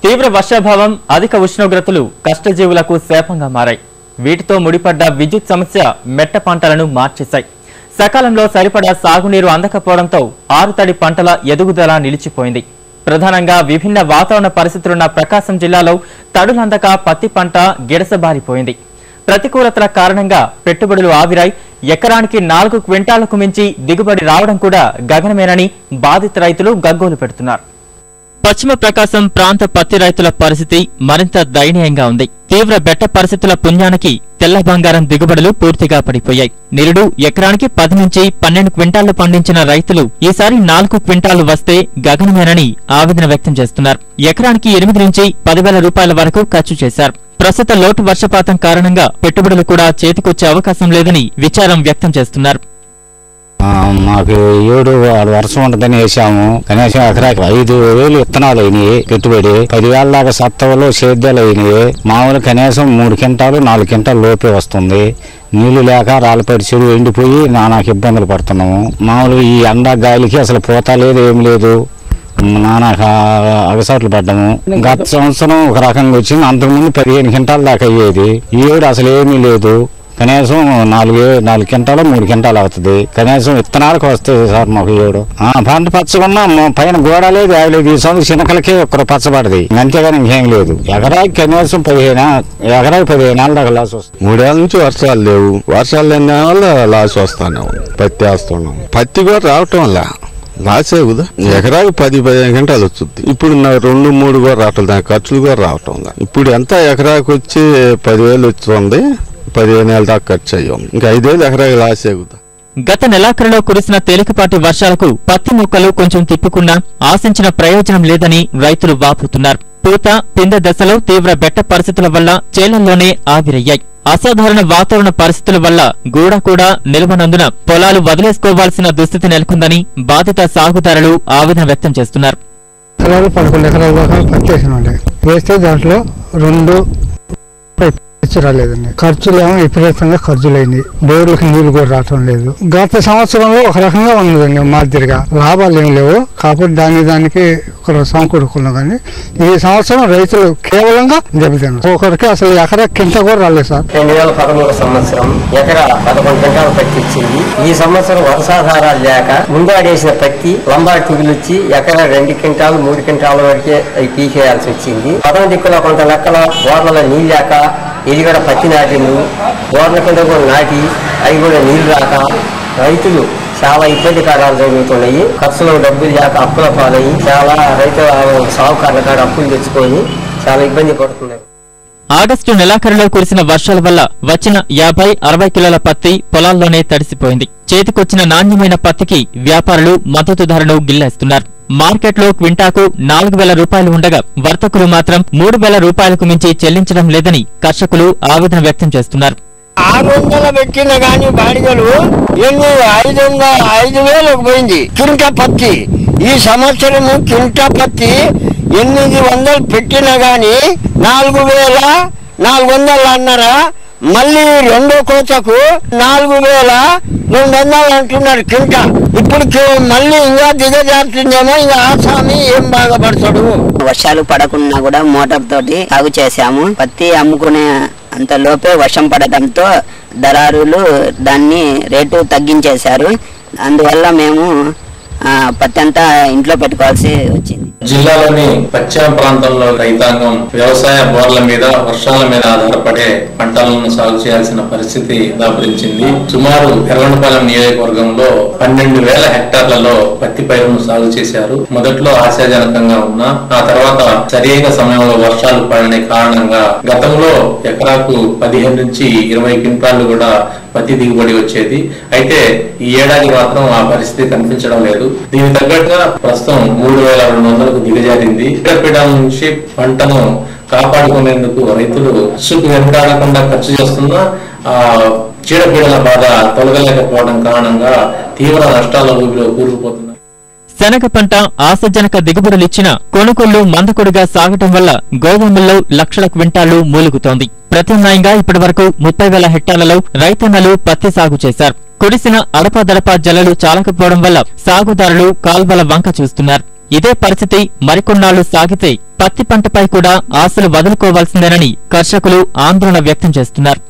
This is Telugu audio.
తీవ్ర వర్షాభావం అధిక ఉష్ణోగ్రతలు కష్టజీవులకు శాపంగా మారాయి వీటితో ముడిపడ్డ విద్యుత్ సమస్య మెట్ట పంటలను మార్చేశాయి సకాలంలో సరిపడా సాగునీరు అందకపోవడంతో ఆరుతడి పంటల ఎదుగుదల నిలిచిపోయింది ప్రధానంగా విభిన్న వాతావరణ పరిస్థితులున్న ప్రకాశం జిల్లాలో తడులందక పత్తి పంట గిడసబారిపోయింది ప్రతికూలతల కారణంగా పెట్టుబడులు ఆవిరాయి ఎకరానికి నాలుగు క్వింటాలకు మించి దిగుబడి రావడం కూడా గగనమేనని బాధిత రైతులు గగ్గోలు పెడుతున్నారు పశ్చిమ ప్రకాశం ప్రాంత పత్తి రైతుల పరిస్థితి మరింత దయనీయంగా ఉంది తీవ్ర బెట్ట పరిస్థితుల పుణ్యానికి తెల్ల బంగారం దిగుబడులు పూర్తిగా పడిపోయాయి నిరుడు ఎకరానికి పది నుంచి పన్నెండు క్వింటాళ్లు పండించిన రైతులు ఈసారి నాలుగు క్వింటాళ్లు వస్తే గగనమేనని ఆవేదన వ్యక్తం చేస్తున్నారు ఎకరానికి ఎనిమిది నుంచి పదివేల రూపాయల వరకు ఖర్చు చేశారు ప్రస్తుత లోటు వర్షపాతం కారణంగా పెట్టుబడులు కూడా చేతికొచ్చే అవకాశం లేదని విచారం వ్యక్తం చేస్తున్నారు ఆ, మాకు ఏడు ఆరు వర్షం ఉంటుందని వేసాము కనీసం ఎకరాకి ఐదు వేలు విత్తనాలు అయినాయి పెట్టుబడి పదివేల దాకా సత్తవలు సేద్యాలు అయినాయి మామూలు కనీసం మూడు క్వింటాలు నాలుగు క్వింటాలు లోపే వస్తుంది నీళ్లు లేక రాళ్ళపేట చెరువు ఎండిపోయి నానాకు ఇబ్బందులు పడుతున్నాము మామూలుగా ఈ ఎండ గాలికి అసలు పోత లేదు ఏం లేదు నానాక అగసాట్లు పడ్డాము గత సంవత్సరం ఒక రకంగా వచ్చింది అంతకుముందు పదిహేను క్వింటాల దాకా అయ్యేది ఈ ఏడు అసలు ఏమీ లేదు కనీసం నాలుగు నాలుగు క్వింటాలు మూడు క్వింటాలు అవుతుంది కనీసం విత్తనాలకు వస్తాయి సార్ మాకు ఏడు ఆ, పంట పచ్చకున్నా మా- పైన గోడ లేదు ఏమీ లేదు ఈ సంవత్సరం చినకలకే ఒక్కరు పచ్చబడది అంతేగాని ఇంకేం లేదు ఎకరాకి కనీసం పదిహేను ఎకరాకి పదిహేను ఏళ్ళ దాకా లాస్ వస్తుంది మూడేళ్ల నుంచి వర్షాలు లేవు వర్షాలు లేని వల్ల లాస్ వస్తాను పత్తి వేస్తున్నాం పత్తి కూడా రావటం వల్ల లాసే కదా ఎకరాకి పది పదిహేను గంటలు వచ్చుద్ది ఇప్పుడు నా రెండు మూడు కూడా రావటం దాని ఖర్చులు కూడా రావటం వల్ల ఇప్పుడు ఎంత ఎకరాకి వచ్చి పదివేలు వస్తుంది పదిహేను ఏళ్ళ దాకా ఖర్చు అయ్యాం ఇంకా ఐదేళ్ళు ఎకరాకి లాసే కదా గత నెలాఖరులో కురిసిన తేలికపాటి వర్షాలకు పత్తి మొక్కలు కొంచెం తిప్పుకున్నా ఆశించిన ప్రయోజనం లేదని రైతులు వాపోతున్నారు పూత పిందె దశలో తీవ్ర బెట్ట పరిస్థితుల వల్ల చేలల్లోనే ఆవిరయ్యాయి అసాధారణ వాతావరణ పరిస్థితుల వల్ల గూడ కూడా నిలవనందున పొలాలు వదిలేసుకోవాల్సిన దుస్థితి నెలకొందని బాధిత సాగుదారులు ఆవేదన వ్యక్తం చేస్తున్నారు ఎకరాలు పదకొండు ఎకరాల దాకా పత్తి వేసినండి వేస్తే దాంట్లో రెండు ఖర్చు రాలేదండి ఖర్చులు ఏమో విపరీతంగా ఖర్చులు అయింది బోర్లకు నీళ్లు కూడా రావటం లేదు గత సంవత్సరంలో ఒక రకంగా ఉన్నదండి మాదిరిగా లాభాలు ఏమి లేవు కాకపోతే దాని దానికి ఒక సమకూరుకున్నాం కానీ ఈ సంవత్సరం రైతులు కేవలంగా దెబ్బతిన్నారు ఒకరికి అసలు ఎకరా కింద కూడా రాలేదు సార్ రెండు వేల పదమూడు సంవత్సరం ఎకరా పదకొండు గంటలు పత్తి ఇచ్చింది ఈ సంవత్సరం వర్షాధారాలు లేక ముందాడేసిన పత్తి లంబాడి తెగులు వచ్చి ఎకరా రెండు క్వింటాలు మూడు క్వింటాల వరకే అవి పీకేయాల్సి వచ్చింది పదం దిక్కులో కొంత లెక్కల బోర్లలో నీళ్ళు లేక ఇది కూడా పత్తి నాటిండు బోర్ల కింద కూడా నాటి అవి కూడా నీళ్లు రాక రైతులు చాలా ఇబ్బంది కారాలు జరుగుతున్నాయి ఖర్చులో డబ్బులు లేక అప్పుల పాలయ్యి చాలా రైతుల సాగుకారుల కాడ అప్పులు తెచ్చుకొని చాలా ఇబ్బంది పడుతున్నారు ఆగస్టు నెలాఖరులో కురిసిన వర్షాల వల్ల వచ్చిన యాభై అరవై కిలోల పత్తి పొలాల్లోనే తడిసిపోయింది చేతికొచ్చిన నాణ్యమైన పత్తికి వ్యాపారులు మద్దతు ధరను గిల్లేస్తున్నారు మార్కెట్లో క్వింటాకు నాలుగు వేల రూపాయలు ఉండగా వర్తకులు మాత్రం మూడు వేల రూపాయలకు మించి చెల్లించడం లేదని కర్షకులు ఆవేదన వ్యక్తం చేస్తున్నారు ఆరు వందల పెట్టిన గాని బాడిగలు ఎన్ని ఐదు వందల ఐదు వేలకు పోయింది కింట పత్తి ఈ సంవత్సరము కింట పత్తి ఎనిమిది వందలు పెట్టినా గాని నాలుగు వేల నాలుగు వందలు అన్నారా మళ్ళీ రెండో కోతకు నాలుగు వేల రెండు వందలు అంటున్నారు కింట ఇప్పుడు కి- మళ్ళీ ఇంకా దిగజారుతుందేమో ఇంకా ఆసామి ఏం బాగుపడతాడు వర్షాలు పడకుండా కూడా మోటార్ తోటి సాగు చేశాము పత్తి అమ్ముకునే అంత లోపే వర్షం పడటంతో దళారులు దాన్ని రేటు తగ్గించేశారు అందువల్ల మేము ఆ, పత్తి అంతా ఇంట్లో పెట్టుకోవాల్సి వచ్చింది జిల్లాలోని పశ్చిమ ప్రాంతంలో రైతాంగం వ్యవసాయ బోర్ల మీద వర్షాల మీద ఆధారపడే పంటలను సాగు చేయాల్సిన పరిస్థితి దాపురించింది సుమారు ఎర్రగొండపాలెం నియోజకవర్గంలో పన్నెండు వేల హెక్టార్లలో పత్తి పైరును సాగు చేశారు మొదట్లో ఆశాజనకంగా ఉన్న ఆ తర్వాత సరైన సమయంలో వర్షాలు పడని కారణంగా గతంలో ఎకరాకు పదిహేను నుంచి ఇరవై క్వింటాలు కూడా పత్తి దిగుబడి వచ్చేది అయితే ఈ ఏడాది మాత్రం ఆ పరిస్థితి కనిపించడం లేదు దీనికి తగ్గట్టుగా ప్రస్తుతం మూడు వేల రెండు వందలకు దిగజారింది చీడపీడల నుంచి పంటను కాపాడుకునేందుకు రైతులు ఖర్చుకు వెనకాడకుండా ఖర్చు చేస్తున్న ఆ చీడపీడల బాధ తొలగలేకపోవడం కారణంగా తీవ్ర నష్టాల ఊబిలో కూరుకుపోతున్నారు శనగ పంట ఆశాజనక దిగుబడులిచ్చిన కొనుగోళ్లు మందకొడిగా సాగటం వల్ల గోదాముల్లో లక్షల క్వింటాళ్లు మూలుగుతోంది ప్రత్యామ్నాయంగా ఇప్పటివరకు ముప్పై వేల హెక్టార్లలో రైతన్నలు పత్తి సాగు చేశారు కురిసిన అడపాదడపా జలలు చాలకపోవడం వల్ల సాగుదారులు కాల్వల వంక చూస్తున్నారు ఇదే పరిస్థితి మరికొన్నాళ్లు సాగితే పత్తి పంటపై కూడా ఆశలు వదులుకోవాల్సిందేనని కర్షకులు ఆందోళన వ్యక్తం చేస్తున్నారు